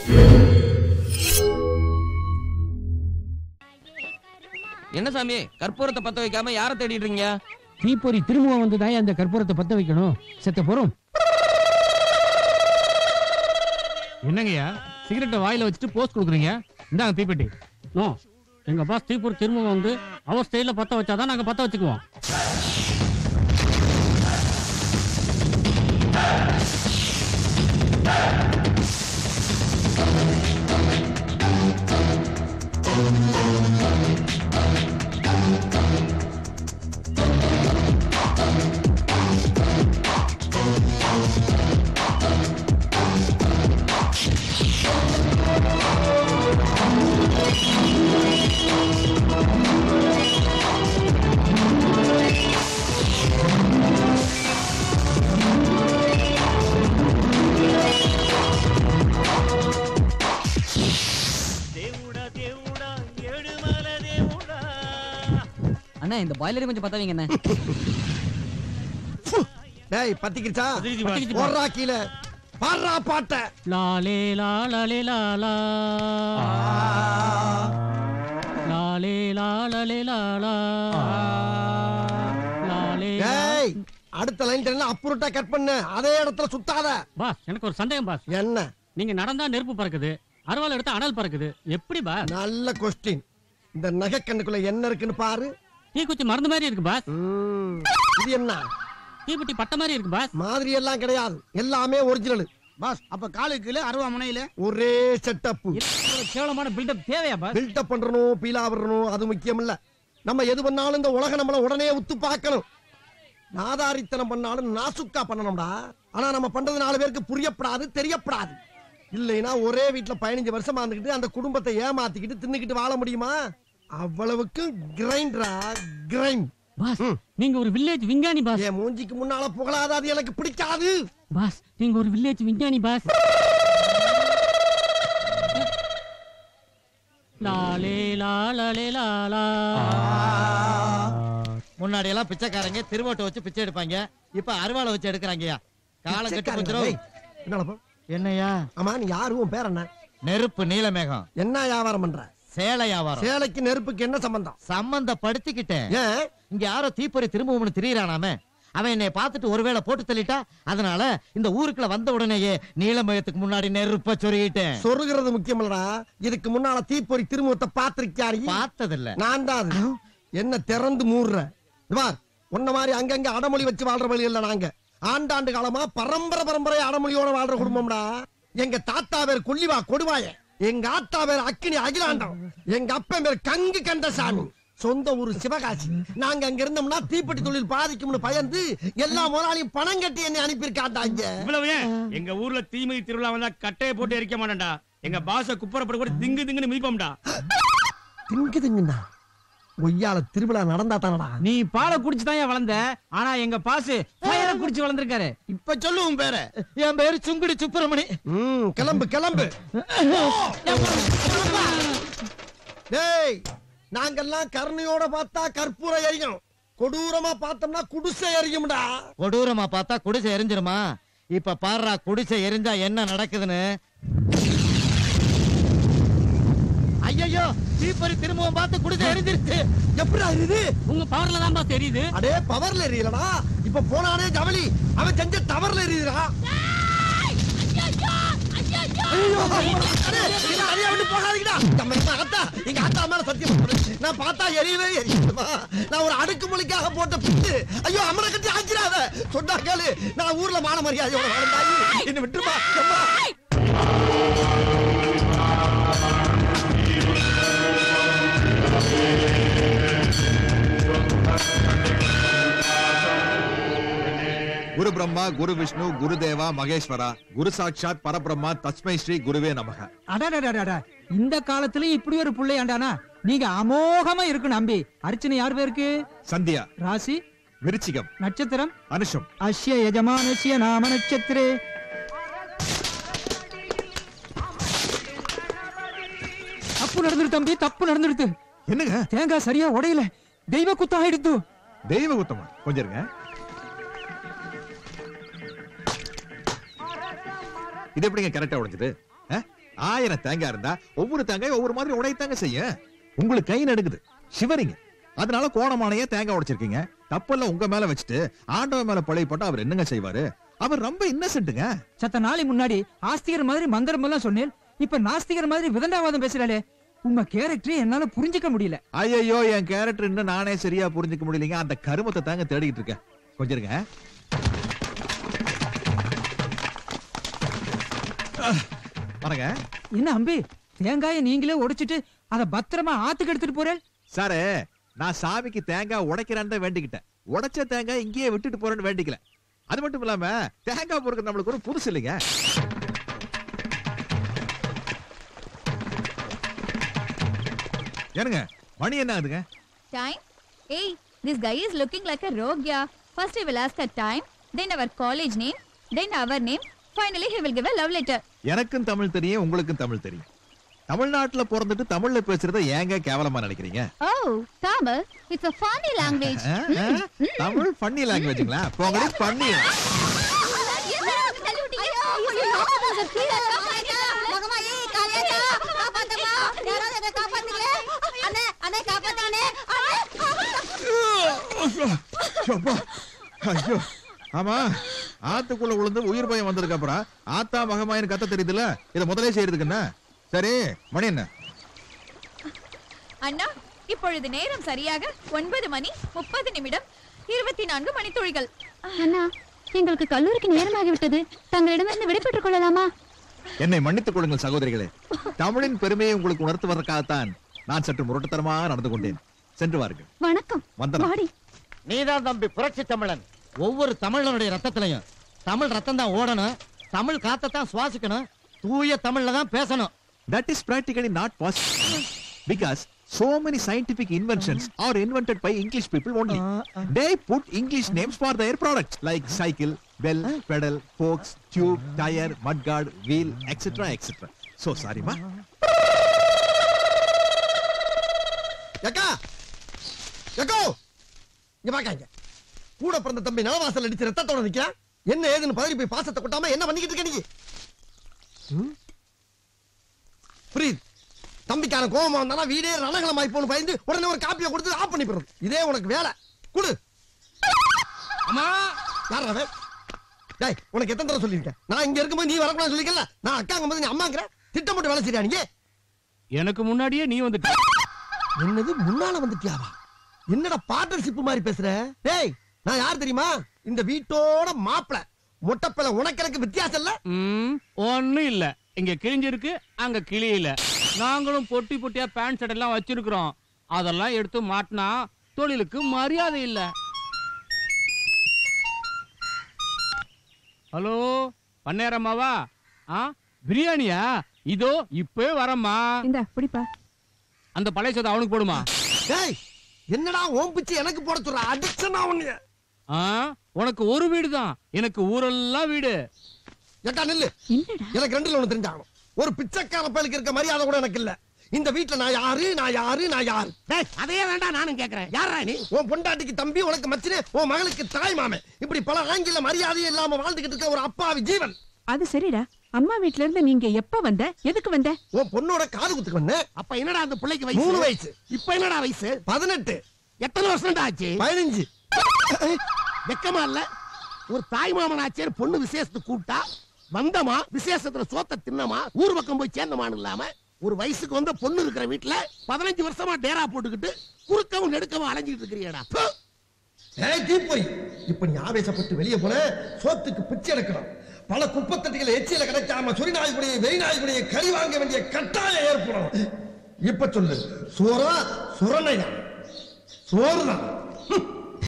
என்ன சாமி கற்பூரத்தை பத்த வைக்காம யாரை தேடிட்டு இருக்கீங்க தீப்பொறி திரும்ப வந்து தான் அந்த கற்பூரத்தை பத்த வைக்கணும் செத்த போறோம் என்னங்கய்யா சிகரெட்டை வாயில வச்சுட்டு போஸ்ட் கொடுக்குறீங்க இந்தாங்க தீப்பெட்டி நோ எங்க பாஸ் தீப்பொறி திரும்ப வந்து அவர் ஸ்டைல பத்த வச்சாதான் நாங்க பத்த வச்சுக்குவோம் அண்ணா இந்த பாய்லர் கொஞ்சம் பத்த வைங்க அண்ணா டேய் பத்திக்கிச்சா பத்திக்கிச்சு பா. போடுறா கீழே பாடுறா பாட்ட லாலே லாலே லாலா லாலே லாலே லாலா லாலே டேய் அடுத்த லைன் டைம்ல அப்புறட்டா கட் பண்ணு அதே இடத்துல சுத்தாத பாஸ் எனக்கு ஒரு சந்தேகம் பாஸ் என்ன நீங்க நடந்தா நெருப்பு பறக்குது அருவாள் எடுத்தா அனல் பறக்குது எப்படி பாஸ் நல்ல கொஸ்டின் இந்த நகை கண்ணுக்குள்ள என்ன இருக்குன்னு பாரு தீக்குச்சி மருந்து மாதிரி இருக்கு பாஸ் ம், இது என்ன தீப்பெட்டி பட்ட மாதிரி இருக்கு பாஸ் மாதிரி எல்லாம் கிடையாது எல்லாமே ஒரிஜினல் பாஸ் அப்ப காலுக்குல அருவாமனையில ஒரே செட்டப் கேவலமான பில்டப் தேவையா பாஸ் பில்டப் பண்றணும் பீலா விடணும் அது முக்கியம் இல்ல நம்ம எது பண்ணாலும் இந்த உலகம் நம்மள உடனே உத்து பார்க்கணும் நாதாரித்தனம் பண்ணாலும் நாசுக்கா பண்ணணும்டா ஆனா நம்ம பண்றது நாலு பேருக்கு புரியப்படாது தெரியப்படாது இல்லைன்னா ஒரே வீட்டுல பதினஞ்சு வருஷமா இருந்துகிட்டு அந்த குடும்பத்தை ஏமாத்திக்கிட்டு தின்னுக்கிட்டு வாழ முடியுமா அவ்வளவுக்கு கிரைண்டரா கிரைண்ட் பாஸ் நீங்க ஒரு வில்லேஜ் விஞ்ஞானி பாஸ் என் மூஞ்சிக்கு முன்னால புகழாத அது எனக்கு பிடிக்காது பாஸ் நீங்க ஒரு வில்லேஜ் விஞ்ஞானி பாஸ் லாலே லாலே லாலா முன்னாடி எல்லாம் பிச்சைக்காரங்க திருவோட்டை வச்சு பிச்சை எடுப்பாங்க இப்ப அருவாளை வச்சு எடுக்கிறாங்கய்யா காலம் கட்டு பிச்சைக்காரங்க, போச்சுரும் டேய், என்னடா என்னய்யா ஆமா நீ யாரு உன் பேர் என்ன நெருப்பு நீலமேகம் என்ன வியாபாரம் பண்ற சேலை வியாபாரம் சேலைக்கு நெருப்புக்கு என்ன சம்பந்தம் சம்பந்தப்படுத்திக்கிட்டேன் ஏன் இங்க யாரோ தீப்பொறி திரும்பவும் திரியறானாமே அவன் என்னை பார்த்துட்டு ஒருவேளை போட்டு தள்ளிட்டா அதனால இந்த ஊருக்குள்ள வந்த உடனேயே நீலமேகத்துக்கு முன்னாடி நெருப்ப சொருகிட்டேன் சொருகிறது முக்கியமில்லடா இதுக்கு முன்னால தீப்பொறி திருமுகத்தை பார்த்திருக்கியாரு பார்த்ததில்ல நான் தான் அது என்ன திறந்து மூடுற இது பார் உன்ன மாதிரி அங்கங்க அடமொழி வச்சு வாழ்ற வழி இல்ல நாங்க ஆண்டாண்டு காலமா பரம்பரை பரம்பரை அடமொழியோட வாழ்ற குடும்பம்டா எங்க தாத்தா பேர் கொல்லிவா கொடுவாய எங்க ஆத்தா பேர் அக்கினி அகிலாண்டம் எங்க அப்பன் பேர் கங்கு கந்தசாமி சொந்த ஊரு சிவகாசி நாங்க அங்க இருந்தோம்னா தீப்பெட்டி தொழில் பாதிக்கும்னு பயந்து எல்லா முதலாளியும் பணம் கட்டி என்னை அனுப்பியிருக்காண்டாங்க இவ்வளவு ஏன் எங்க ஊர்ல தீமிதி திருவிழா வந்தா கட்டையை போட்டு எரிக்க மாட்டேன்டா எங்க பாச குப்பரப்பட கூட திங்கு திங்குன்னு மிதிப்போம்டா திங்கு திங்குண்ணா ஒய்யால திருவிழா நடந்தா தானடா நீ பாலை குடிச்சு தான் வளர்ந்த ஆனா எங்க பாசு ஃபயரை குடிச்சு வளர்ந்திருக்காரு இப்ப சொல்லு உன் பேர என் பேரு சுங்குடி சுப்பிரமணி ம் கிளம்பு கிளம்பு டேய் நாங்கெல்லாம் கருணையோட பார்த்தா கற்பூரம் எரியும் கொடூரமா பார்த்தோம்னா குடிசை எரியும்டா கொடூரமா பார்த்தா குடிசை எரிஞ்சிருமா இப்ப பாருடா குடிசை எரிஞ்சா என்ன நடக்குதுன்னு ஐயோ தீப்பொறி திரும்பவும் பார்த்து குடிசை எரிஞ்சிருச்சு எப்படிடா இது உங்க பவர்ல தான் பாஸ் தெரியுது அடே பவர்ல எரியலடா இப்ப போனானே ஜவலி அவன் செஞ்ச தவறுல எரியுதுடா ஐயோ, அடே, என்னை தனியா விட்டு போகாதீங்கடா. நம்ம எங்க ஆத்தா, எங்க ஆத்தா மேல சத்தியம் பண்றேன். நான் பார்த்தா எரியவே எரியுதுமா. நான் ஒரு அடுக்குமொழிக்காக போட்ட பிட்டு ஐயோ அம்மனை கட்டி ஆக்கிறாத சொன்னா கேளு நான் ஊர்ல மான மரியாதையோட வாழ்ந்தாயி என்ன விட்டுருமா அம்மா. குரு பிரம்மா குரு விஷ்ணு குரு தேவா மகேஸ்வரா குரு சாட்சாத் பரபிரம்மா தஸ்மை ஸ்ரீ குருவே நமக அடாடாடாடா இந்த காலத்துலயும் இப்படி ஒரு புள்ளையாண்டானா நீங்க அமோகமா இருக்கு நம்பி அர்ச்சனை யார் பேருக்கு சந்தியா ராசி விருச்சிகம் நட்சத்திரம் அனுஷம் அஸ்ய யஜமானஸ்ய நாம நட்சத்திரே தப்பு நடந்துரு தம்பி தப்பு நடந்துடுது என்னங்க தேங்காய் சரியா உடையல தெய்வ குத்தம் ஆயிடுத்து தெய்வ குத்தமா கொஞ்சம் இருங்க இது எப்படிங்க கரெக்டா உடைஞ்சது ஆ? ஆயிரம் தேங்காய் இருந்தா ஒவ்வொரு தேங்காய் ஒவ்வொரு மாதிரி உடையத்தாங்க செய்யும் உங்களுக்கு கை நடுக்குது சிவரிங்க அதனால கோணமானையே தேங்காய் உடைச்சிருக்கீங்க தப்பெல்லாம் உங்க மேல வச்சுட்டு ஆண்டவன் மேல பழைய போட்டா அவர் என்னங்க செய்வாரு அவர் ரொம்ப இன்னசென்ட்டுங்க சத்த நாளை முன்னாடி ஆஸ்திகர் மாதிரி மந்திரம் எல்லாம் சொன்னேன் இப்ப நாஸ்திகர் மாதிரி விதண்டாவாதம் பேசுறாளே உங்க கேரக்டர் என்னால புரிஞ்சுக்க முடியல ஐயோ என் கேரக்டர் இன்னும் நானே சரியா புரிஞ்சுக்க முடியலைங்க அந்த கருமத்தை தாங்க தேடிட்டு இருக்கேன் கொஞ்சம் இருங்க அஹ், வணங்க என்ன அம்பி தேங்காயை நீங்களே உடைச்சிட்டு அத பத்திரமா ஆத்துக்கு எடுத்துட்டு போறேன் சாரு நான் சாமிக்கு தேங்காய் உடைக்கிறான்னு தான் வேண்டிக்கிட்டேன் உடைச்ச தேங்காய் இங்கேயே விட்டுட்டு போறேன்னு வேண்டிக்கல அது மட்டும் இல்லாம தேங்காய் பொறுக்க நம்மளுக்கு ஒரு புதுசு இல்லைங்க ஏனுங்க மணி என்ன ஆகுதுங்க Time? Hey, this guy is looking like a rogue, yeah. First he will ask our time, then our college name, then our name. Finally, he will give a love letter. எனக்கும் தமிழ் தெரியும் உங்களுக்கும் தமிழ் தெரியும் தமிழ்நாட்டுல பிறந்துட்டு தமிழ்ல பேசுறத ஏங்க கேவலமா நினைக்கிறீங்க Oh, Tamil, it's a funny language. ஆ, ஆ, தமிழ் பண்ணி லாங்குவேஜுங்களா போங்கடி பண்ணி அப்பா, ஐயோ ஆமா ஆத்துக்குள்ள விழுந்து உயிர் பயம் வந்ததுக்கு அப்புறம் ஆத்தா மகமாயின்னு கத்த தெரியுதுல இத முதலே செய்யறதுக்கு என்ன சரி மணி என்ன அண்ணா இப்பொழுது நேரம் சரியாக ஒன்பது மணி முப்பது நிமிடம் இருபத்தி நான்கு மணித்துளிகள் அண்ணா எங்களுக்கு கல்லூரிக்கு நேரமாகிவிட்டது தங்களிடமிருந்து விடைபெற்றுக் கொள்ளலாமா என்னை மன்னித்துக் கொள்ளுங்கள் சகோதரிகளே தமிழின் பெருமையை உங்களுக்கு உணர்த்துவதற்காகத்தான் நான் சற்று முரட்டுத்தனமாக நடந்து கொண்டேன் சென்று வாருங்கள் வணக்கம் வந்தனம் வாடி நீதான் தம்பி புரட்சி தமிழன் ஒவ்வொரு தமிழனுடைய ரத்தத்திலையும் தமிழ் ரத்தம் தான் ஓடணும் தமிழ் காத்தத்தான் சுவாசிக்கணும் தூய தமிழ்ல தான் பேசணும் That is practically not possible because so many scientific inventions are invented by English people only. They put English names for their products like cycle, bell, pedal, forks, tube, tire, mudguard, wheel, etc. etc. So sorry, ma. எக்கா எக்கோ இங்க பாக்காங்க கூட பிறந்த தம்பி நவவாசல் அடிச்சு ரத்தத்தோட நிக்கிறான் என்ன ஏதுன்னு பதறி போய் பாசத்தை கொட்டாம என்ன பண்ணிக்கிட்டு இருக்க நீ ம்? புரியுது தம்பிக்கான கோபமா வந்தானா வீடே ரணகலம் ஆயிப்போன்னு பயந்து உடனே ஒரு காப்பியை கொடுத்து ஆஃப் பண்ணி போடுறது இதே உனக்கு வேலை குடு அம்மா யார் அவன் டேய் உனக்கு எத்தனை தடவை சொல்லியிருக்கேன் நான் இங்க இருக்கும்போது நீ வரக்கூடாது சொல்லிக்கல நான் அக்காங்க போது நீ அம்மாங்கிற திட்டம் போட்டு வேலை செய்யா நீங்க எனக்கு முன்னாடியே நீ வந்துட்ட என்னது முன்னால வந்துட்டியாவா என்னடா பார்ட்னர்ஷிப் மாதிரி பேசுற டேய் நான் யார் தெரியுமா இந்த வீட்டோட மாப்பிள மொட்டப்பிள உனக்கு எனக்கு வித்தியாசம் இல்ல ம் ஒண்ணும் இல்ல இங்க கிழிஞ்சிருக்கு அங்க கிளியில நாங்களும் பொட்டி பொட்டியா பேண்ட் ஷர்ட் எல்லாம் வச்சிருக்கிறோம் அதெல்லாம் எடுத்து மாட்டினா தொழிலுக்கு மரியாதை இல்ல ஹலோ பண்ணேரம்மாவா ஆ பிரியாணியா இதோ இப்பவே வரம்மா இந்த பிடிப்பா அந்த பழைய சோதை அவனுக்கு போடுமா டேய் என்னடா ஓம் பிச்சு எனக்கு போட சொல்ற அடிச்சனா உன்னைய ஆ உனக்கு ஒரு வீடு தான் எனக்கு ஊரெல்லாம் வீடு ஏக்கா நில்லு என்னடா எனக்கு ரெண்டுல ஒண்ணு தெரிஞ்சாகணும் ஒரு பிச்சைக்கார பயலுக்கு இருக்க மரியாதை கூட எனக்கு இல்ல இந்த வீட்ல நான் யாரு நான் யாரு நான் யாரு அதையே வேண்டாம் நானும் கேக்குறேன் யாரா நீ உன் பொண்டாட்டிக்கு தம்பி உனக்கு மச்சினே உன் மகளுக்கு தாய் மாமன் இப்படி பல ஆங்கில மரியாதை இல்லாம வாழ்ந்துகிட்டு இருக்க ஒரு அப்பாவி ஜீவன் அது சரிடா அம்மா வீட்ல இருந்து நீங்க எப்ப வந்த எதுக்கு வந்த உன் பொண்ணோட காது குத்துக்கு வந்தேன் அப்ப என்னடா அந்த பிள்ளைக்கு மூணு வயசு இப்ப என்னடா வயசு பதினெட்டு எத்தனை வருஷம் ஆச்சு பதினஞ்சு வெக்கமா இல்ல ஒரு தாய் மாமனாச்சேர் பொண்ணு விசேஷத்துக்கு கூப்பிட்டா வந்தமா விசேஷத்துல சோத்த தின்னமா ஊர் பக்கம் போய் சேர்ந்தமான்னு இல்லாம ஒரு வயசுக்கு வந்த பொண்ணு இருக்கிற வீட்டுல பதினஞ்சு வருஷமா டேரா போட்டுக்கிட்டு குறுக்கவும் நெடுக்கவும் அலைஞ்சிட்டு இருக்கிறியடா ப்பு! ஏய் தீப்பொறி இப்ப நீ ஆவேசப்பட்டு வெளியே போன சோத்துக்கு பிச்சை எடுக்கணும் பல குப்பத்தட்டிகள் எச்சியில கிடைக்காம சொறி நாய்க்குடைய வெறி நாய்க்குடைய கறி வாங்க வேண்டிய கட்டாயம் ஏற்படும் இப்ப சொல்லு சோறா சுரணையா சோறுதான் ஹம்.